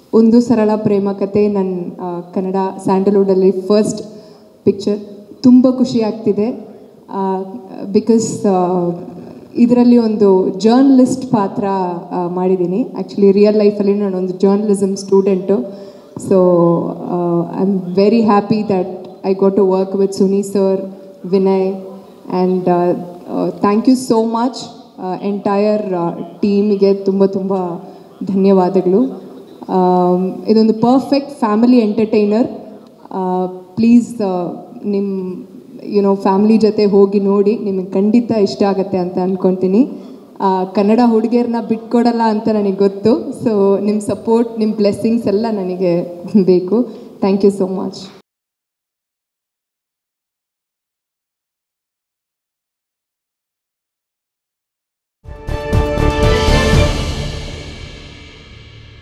ಒಂದು ಸರಳ ಪ್ರೇಮ ಕತೆ ನನ್ನ ಕನ್ನಡ ಸ್ಯಾಂಡಲ್ವುಡಲ್ಲಿ ಫಸ್ಟ್ ಪಿಕ್ಚರ್ ತುಂಬ ಖುಷಿ ಆಗ್ತಿದೆ ಬಿಕಾಸ್ ಇದರಲ್ಲಿ ಒಂದು ಜರ್ನಲಿಸ್ಟ್ ಪಾತ್ರ ಆ, ಮಾಡಿದ್ದೀನಿ ಆ್ಯಕ್ಚುಲಿ ರಿಯಲ್ ಲೈಫಲ್ಲಿ ನಾನೊಂದು journalism student so I am very happy that I got to work with Suni sir Vinay and thank you so much entire ಟೀಮಿಗೆ ತುಂಬ ತುಂಬ ಧನ್ಯವಾದಗಳು ಆಮ್, ಇದೊಂದು ಪರ್ಫೆಕ್ಟ್ ಫ್ಯಾಮಿಲಿ ಎಂಟರ್ಟೈನರ್ ಪ್ಲೀಸ್ ನಿಮ್ಮ ಯುನೋ ಫ್ಯಾಮ್ಲಿ ಜೊತೆ ಹೋಗಿ ನೋಡಿ ನಿಮಗೆ ಖಂಡಿತ ಇಷ್ಟ ಆಗುತ್ತೆ ಅಂತ ಅಂದ್ಕೊತೀನಿ ಆ, ಕನ್ನಡ ಹುಡುಗಿಯರನ್ನ ಬಿಟ್ಕೊಡಲ್ಲ ಅಂತ ನನಗೆ ಗೊತ್ತು ಸೊ ನಿಮ್ಮ ಸಪೋರ್ಟ್ ನಿಮ್ಮ ಬ್ಲೆಸ್ಸಿಂಗ್ಸ್ ಎಲ್ಲ ನನಗೆ ಬೇಕು ಥ್ಯಾಂಕ್ ಯು ಸೋ ಮಚ್